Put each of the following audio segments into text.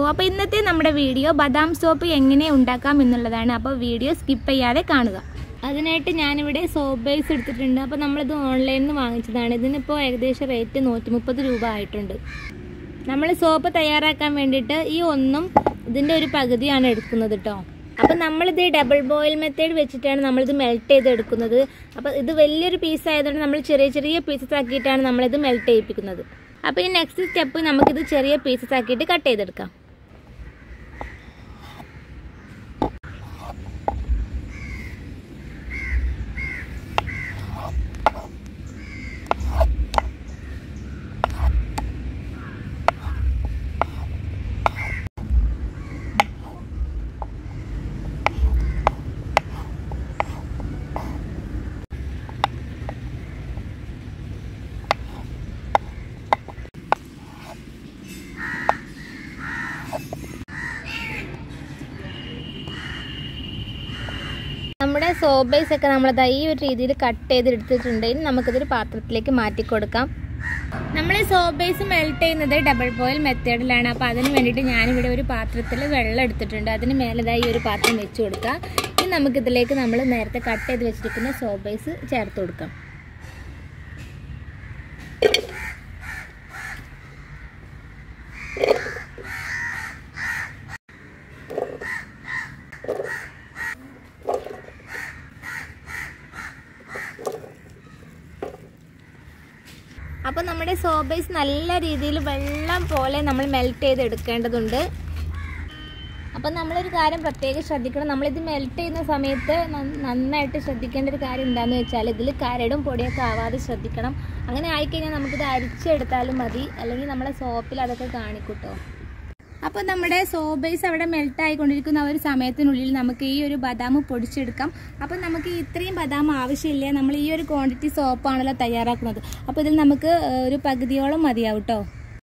അപ്പോൾ ഇന്നത്തെ നമ്മുടെ വീഡിയോ ബദാം സോപ്പ് എങ്ങനെ ഉണ്ടാക്കാം എന്നുള്ളതാണ് അപ്പോൾ വീഡിയോ സ്കിപ്പ് ചെയ്യാതെ കാണുക അതിനായിട്ട് ഞാനിവിടെ സോപ്പ് ബേസ് എടുത്തിട്ടുണ്ട് അപ്പോൾ നമ്മളിത് ഓൺലൈനിൽ നിന്ന് വാങ്ങിച്ചതാണ് ഇതിനിപ്പോൾ ഏകദേശം റേറ്റ് നൂറ്റി മുപ്പത് രൂപ ആയിട്ടുണ്ട് നമ്മൾ സോപ്പ് തയ്യാറാക്കാൻ വേണ്ടിയിട്ട് ഈ ഒന്നും ഇതിൻ്റെ ഒരു പകുതിയാണ് എടുക്കുന്നത് കേട്ടോ അപ്പം നമ്മളിത് ഡബിൾ ബോയിൽ മെത്തേഡ് വെച്ചിട്ടാണ് നമ്മളിത് മെൽറ്റ് ചെയ്ത് എടുക്കുന്നത് അപ്പോൾ ഇത് വലിയൊരു പീസ് ആയതുകൊണ്ട് നമ്മൾ ചെറിയ ചെറിയ പീസസ് ആക്കിയിട്ടാണ് നമ്മളിത് മെൽറ്റ് ചെയ്യിപ്പിക്കുന്നത് അപ്പോൾ ഈ നെക്സ്റ്റ് സ്റ്റെപ്പ് നമുക്കിത് ചെറിയ പീസസ് ആക്കിയിട്ട് കട്ട് ചെയ്തെടുക്കാം നമ്മുടെ സോപ്പ് ബേസ് ഒക്കെ നമ്മളത് ഈ ഒരു രീതിയിൽ കട്ട് ചെയ്ത് എടുത്തിട്ടുണ്ട് ഇനി നമുക്കിതൊരു പാത്രത്തിലേക്ക് മാറ്റി കൊടുക്കാം നമ്മൾ സോപ്പ് ബേസ് മെൽറ്റ് ചെയ്യുന്നത് ഡബിൾ ബോയിൽ മെത്തേഡിലാണ് അപ്പോൾ അതിന് വേണ്ടിയിട്ട് ഞാനിവിടെ ഒരു പാത്രത്തിൽ വെള്ളം എടുത്തിട്ടുണ്ട് അതിന് മേലതായി ഒരു പാത്രം വെച്ച് കൊടുക്കുക ഇനി നമുക്കിതിലേക്ക് നമ്മൾ നേരത്തെ കട്ട് ചെയ്ത് വെച്ചിരിക്കുന്ന സോപ്പ് ബേസ് ചേർത്ത് കൊടുക്കാം അപ്പോൾ നമ്മുടെ സോബേസ് നല്ല രീതിയിൽ വെള്ളം പോലെ നമ്മൾ മെൽറ്റ് ചെയ്ത് എടുക്കേണ്ടതുണ്ട് അപ്പം നമ്മളൊരു കാര്യം പ്രത്യേകം ശ്രദ്ധിക്കണം നമ്മളിത് മെൽറ്റ് ചെയ്യുന്ന സമയത്ത് നന്നായിട്ട് ശ്രദ്ധിക്കേണ്ട ഒരു കാര്യം എന്താണെന്ന് വെച്ചാൽ ഇതിൽ കരടും പൊടിയൊക്കെ ആവാതെ ശ്രദ്ധിക്കണം അങ്ങനെ ആയിക്കഴിഞ്ഞാൽ നമുക്കിത് അരിച്ചെടുത്താലും മതി അല്ലെങ്കിൽ നമ്മളെ സോപ്പിൽ അതൊക്കെ കാണിക്കൂട്ടോ അപ്പോൾ നമ്മുടെ സോബേസ് അവിടെ മെൽറ്റ് ആയിക്കൊണ്ടിരിക്കുന്ന ഒരു സമയത്തിനുള്ളിൽ നമുക്ക് ഈ ഒരു ബദാം പൊടിച്ചെടുക്കാം അപ്പോൾ നമുക്ക് ഇത്രയും ബദാം ആവശ്യമില്ല നമ്മൾ ഈ ഒരു ക്വാണ്ടിറ്റി സോപ്പാണല്ലോ തയ്യാറാക്കുന്നത് അപ്പോൾ ഇതിൽ നമുക്ക് ഒരു പകുതിയോളം മതിയാവും കേട്ടോ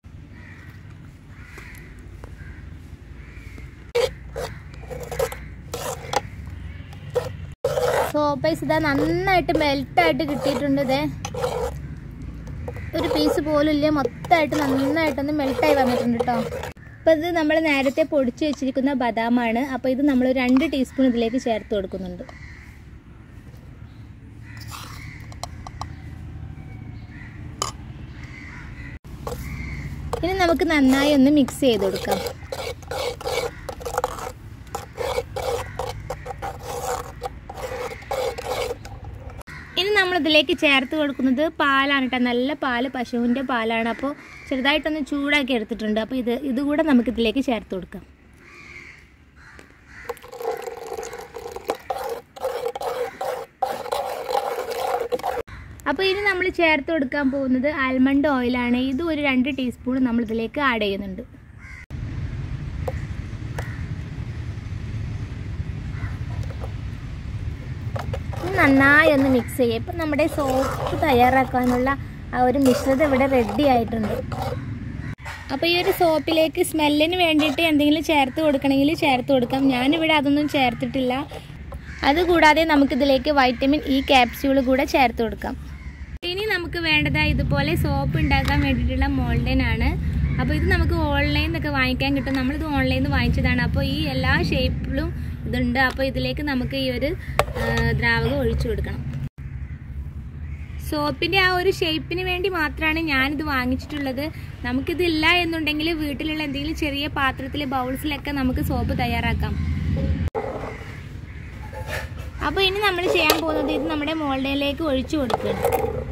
സോപ്പൈസ് ഇതാ നന്നായിട്ട് മെൽറ്റായിട്ട് കിട്ടിയിട്ടുണ്ട് ഇതേ ഒരു പീസ് പോലും ഇല്ല മൊത്തമായിട്ട് നന്നായിട്ടൊന്ന് മെൽട്ടായി വന്നിട്ടുണ്ട് കേട്ടോ അപ്പോൾ ഇത് നമ്മൾ നേരത്തെ പൊടിച്ച് വെച്ചിരിക്കുന്ന ബദാമാണ് അപ്പോൾ ഇത് നമ്മൾ രണ്ട് ടീസ്പൂൺ ഇതിലേക്ക് ചേർത്ത് കൊടുക്കുന്നുണ്ട് ഇനി നമുക്ക് നന്നായി ഒന്ന് മിക്സ് ചെയ്ത് കൊടുക്കാം ഇനി നമ്മൾ ഇതിലേക്ക് ചേർത്ത് കൊടുക്കുന്നത് പാലാണ് കേട്ടോ നല്ല പാല് പശുവിൻ്റെ പാലാണ് അപ്പോൾ ചെറുതായിട്ടൊന്ന് ചൂടാക്കി എടുത്തിട്ടുണ്ട് അപ്പോൾ ഇത് ഇതുകൂടെ നമുക്ക് ഇതിലേക്ക് ചേർത്ത് കൊടുക്കാം അപ്പോൾ ഇനി നമ്മൾ ചേർത്ത് കൊടുക്കാൻ പോകുന്നത് ആൽമണ്ട് ഓയിലാണ് ഇത് ഒരു രണ്ട് ടീസ്പൂൺ നമ്മൾ ഇതിലേക്ക് ആഡ് ചെയ്യുന്നുണ്ട് നന്നായി ഒന്ന് മിക്സ് ചെയ്യുക ഇപ്പം നമ്മുടെ സോപ്പ് തയ്യാറാക്കാനുള്ള ആ ഒരു മിശ്രിതം ഇവിടെ റെഡി ആയിട്ടുണ്ട് അപ്പോൾ ഈ ഒരു സോപ്പിലേക്ക് സ്മെല്ലിന് വേണ്ടിയിട്ട് എന്തെങ്കിലും ചേർത്ത് കൊടുക്കണമെങ്കിൽ ചേർത്ത് കൊടുക്കാം ഞാനിവിടെ അതൊന്നും ചേർത്തിട്ടില്ല അതുകൂടാതെ നമുക്കിതിലേക്ക് വൈറ്റമിൻ ഇ ക്യാപ്സ്യൂൾ കൂടെ ചേർത്ത് കൊടുക്കാം ഇനി നമുക്ക് വേണ്ടതായി ഇതുപോലെ സോപ്പ് ഉണ്ടാക്കാൻ വേണ്ടിയിട്ടുള്ള മോൾഡനാണ് അപ്പോൾ ഇത് നമുക്ക് ഓൺലൈനിൽ നിന്നൊക്കെ വാങ്ങിക്കാൻ കിട്ടും നമ്മളിത് ഓൺലൈനിൽ നിന്ന് വാങ്ങിച്ചതാണ് അപ്പോൾ ഈ എല്ലാ ഷേപ്പിലും ഇതുണ്ട് അപ്പോൾ ഇതിലേക്ക് നമുക്ക് ഈ ഒരു ദ്രാവകം ഒഴിച്ചു കൊടുക്കണം സോപ്പിൻ്റെ ആ ഒരു ഷേപ്പിന് വേണ്ടി മാത്രമാണ് ഞാനിത് വാങ്ങിച്ചിട്ടുള്ളത് നമുക്കിതില്ല എന്നുണ്ടെങ്കിൽ വീട്ടിലുള്ള എന്തെങ്കിലും ചെറിയ പാത്രത്തിൽ ബൗൾസിലൊക്കെ നമുക്ക് സോപ്പ് തയ്യാറാക്കാം അപ്പോൾ ഇനി നമ്മൾ ചെയ്യാൻ പോകുന്നത് ഇത് നമ്മുടെ മോൾഡയിലേക്ക് ഒഴിച്ചു കൊടുക്കുകയാണ്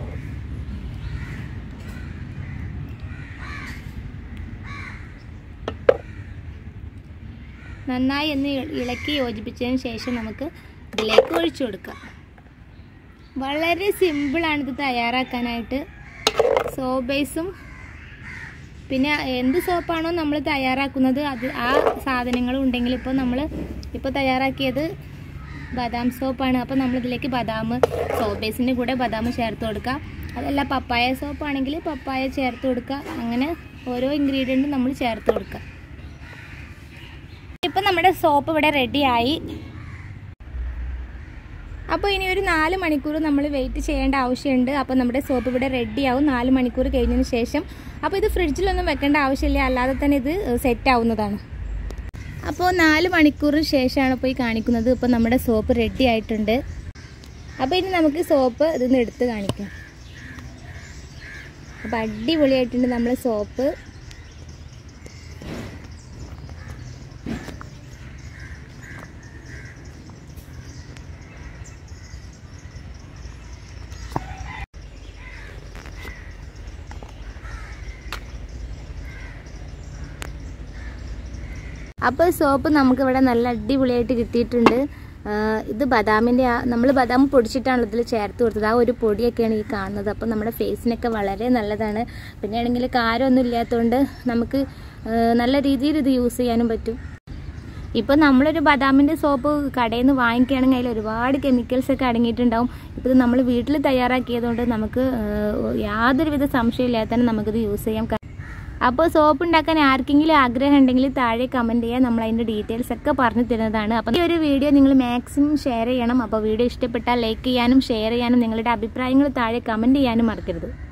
നന്നായി ഒന്ന് ഇളക്കി യോജിപ്പിച്ചതിന് ശേഷം നമുക്ക് ഇതിലേക്ക് ഒഴിച്ചു കൊടുക്കാം വളരെ സിമ്പിളാണ് ഇത് തയ്യാറാക്കാനായിട്ട് സോപ്പ് ബേസും പിന്നെ എന്ത് സോപ്പാണോ നമ്മൾ തയ്യാറാക്കുന്നത് അത് ആ സാധനങ്ങളും ഉണ്ടെങ്കിൽ ഇപ്പോൾ നമ്മൾ ഇപ്പോൾ തയ്യാറാക്കിയത് ബദാം സോപ്പാണ് അപ്പോൾ നമ്മളിതിലേക്ക് ബദാം സോപ്പ് ബേസിൻ്റെ കൂടെ ബദാം ചേർത്ത് കൊടുക്കുക അതല്ല പപ്പായ സോപ്പാണെങ്കിൽ പപ്പായ ചേർത്ത് കൊടുക്കുക അങ്ങനെ ഓരോ ഇൻഗ്രീഡിയൻറ്റും നമ്മൾ ചേർത്ത് കൊടുക്കുക ഇപ്പം നമ്മുടെ സോപ്പ് ഇവിടെ റെഡിയായി അപ്പോൾ ഇനി ഒരു നാല് മണിക്കൂർ നമ്മൾ വെയിറ്റ് ചെയ്യേണ്ട ആവശ്യമുണ്ട് അപ്പോൾ നമ്മുടെ സോപ്പ് ഇവിടെ റെഡിയാവും നാല് മണിക്കൂർ കഴിഞ്ഞതിന് ശേഷം അപ്പോൾ ഇത് ഫ്രിഡ്ജിലൊന്നും വെക്കേണ്ട ആവശ്യമില്ല അല്ലാതെ തന്നെ ഇത് സെറ്റ് ആവുന്നതാണ് അപ്പോൾ നാല് മണിക്കൂറിന് ശേഷമാണ് പോയി കാണിക്കുന്നത് ഇപ്പോൾ നമ്മുടെ സോപ്പ് റെഡി ആയിട്ടുണ്ട് അപ്പോൾ ഇനി നമുക്ക് സോപ്പ് ഇതൊന്ന് എടുത്ത് കാണിക്കാം അപ്പോൾ അടിപൊളിയായിട്ടുണ്ട് നമ്മൾ സോപ്പ് അപ്പോൾ സോപ്പ് നമുക്കിവിടെ നല്ല അടിപൊളിയായിട്ട് കിട്ടിയിട്ടുണ്ട് ആ, ഇത് ബദാമിൻ്റെ ആ നമ്മൾ ബദാം പൊടിച്ചിട്ടാണ് ഇതിൽ ചേർത്ത് കൊടുത്തത് ആ ഒരു പൊടിയൊക്കെയാണ് ഈ കാണുന്നത് അപ്പോൾ നമ്മുടെ ഫേസിനൊക്കെ വളരെ നല്ലതാണ് പിന്നെ ആണെങ്കിൽ കാരമൊന്നും ഇല്ലാത്തതുകൊണ്ട് നമുക്ക് ആ, നല്ല രീതിയിൽ ഇത് യൂസ് ചെയ്യാനും പറ്റും ഇപ്പോൾ നമ്മളൊരു ബദാമിൻ്റെ സോപ്പ് കടയിൽ നിന്ന് വാങ്ങിക്കുകയാണെങ്കിൽ അതിൽ ഒരുപാട് കെമിക്കൽസ് ഒക്കെ അടങ്ങിയിട്ടുണ്ടാവും ഇപ്പോൾ ഇത് നമ്മൾ വീട്ടിൽ തയ്യാറാക്കിയതുകൊണ്ട് നമുക്ക് ആ, യാതൊരുവിധ സംശയമില്ലാതെ തന്നെ നമുക്കിത് യൂസ് ചെയ്യാം അപ്പോൾ സോപ്പ് ഉണ്ടാക്കാൻ ആർക്കെങ്കിലും ആഗ്രഹം ഉണ്ടെങ്കിൽ താഴെ കമൻറ്റ് ചെയ്യുക നമ്മൾ അതിൻ്റെ ഡീറ്റെയിൽസ് ഒക്കെ പറഞ്ഞു തരുന്നതാണ് അപ്പോൾ ഈ ഒരു വീഡിയോ നിങ്ങൾ മാക്സിമം ഷെയർ ചെയ്യണം അപ്പോൾ വീഡിയോ ഇഷ്ടപ്പെട്ടാൽ ലൈക്ക് ചെയ്യാനും ഷെയർ ചെയ്യാനും നിങ്ങളുടെ അഭിപ്രായങ്ങൾ താഴെ കമൻറ്റ് ചെയ്യാനും മറക്കരുത്